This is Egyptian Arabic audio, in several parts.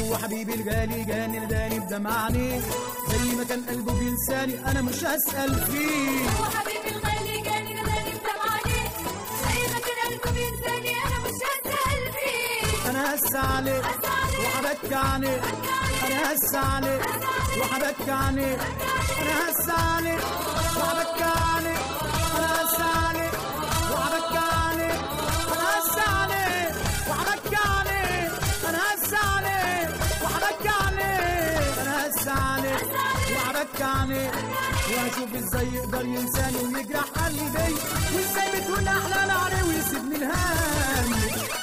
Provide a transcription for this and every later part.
هو حبيبي الغالي جاني نداني بدمع عينيه زي ما كان قلبه بينساني انا مش هسأل فيه هو حبيبي الغالي جاني نداني بدمع عينيه زي ما كان قلبه بينساني انا مش هسأل فيه انا هس عليه وحبك عليه انا هس عليه وحبك عليه انا هس عليه وحبك عليه انا هس عليه وحبك عليه انا هس عليه وحبك عليه انا هس عليه وحبك عليه انا هس عليه وحبك عليه واشوف ازاي يقدر ينساني ويجرح قلبي وازاي بتكون احلام عليه ويسيبني الهم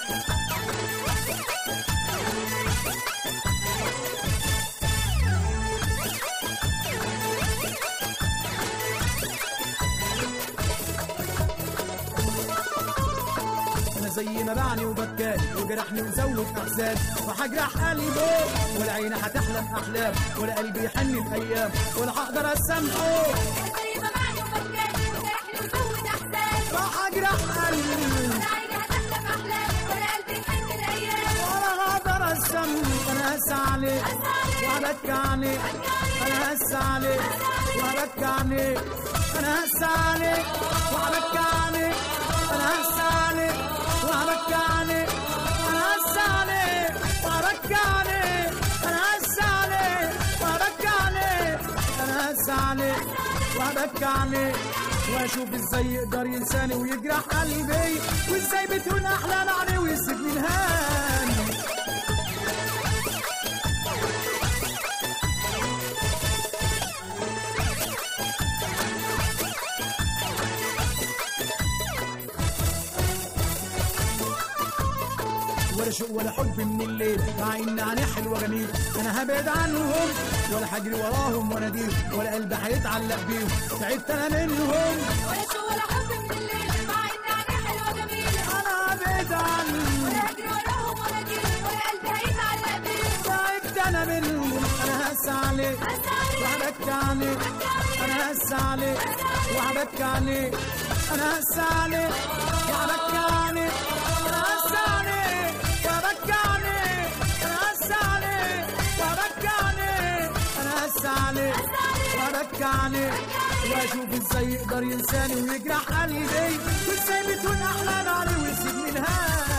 انا زي ما باعني وبكاني وجرحني وزود احزان وهجرح قلبه ولا عيني هتحلم احلام ولا قلبي يحن الايام ولا هقدر اسامحه زي ما معني وفكاني وجرحني وزود احزان وهجرح قلبي ولا عيني هتحلم احلام ولا قلبي يحن الايام ولا هقدر اسامحه انا هس عليه وهبكي عليه انا هس عليه وهبكي عليه انا هس عليه وهبكي عليه انا هس عليه وهبكي عليه انا هس عليه وهبكي عليه انا هس عليه وهبكي عليه انا هس عليه وهبكي عليه واشوف ازاي يقدر ينساني ويجرح قلبي وازاي بتهون احلام عليه ويسيبني الهاني ولا شوق ولا حب من الليل مع ان عيني حلوه جميل انا هبعد عنهم ولا هجري وراهم واناديهم ولا قلبي هيتعلق بيهم تعبت انا منهم ولا شو ولا حب من الليل مع ان عيني حلوه جميله انا هبعد عنهم ولا اجري وراهم ولا اجيب ولا قلبي هيتعلق بيهم تعبت انا منهم انا هس عليك وهبكي عليك انا هس عليك وهبكي عليك انا هس عليك وهبكي عليك انا هس عليك وهبكي عليك انا هس عليك وهبكي عليك انا هس عليك وهبكي عليك واشوف ازاي يقدر ينساني ويجرح قلبي وازاي بتكون احلام عليه ويسيبني الهام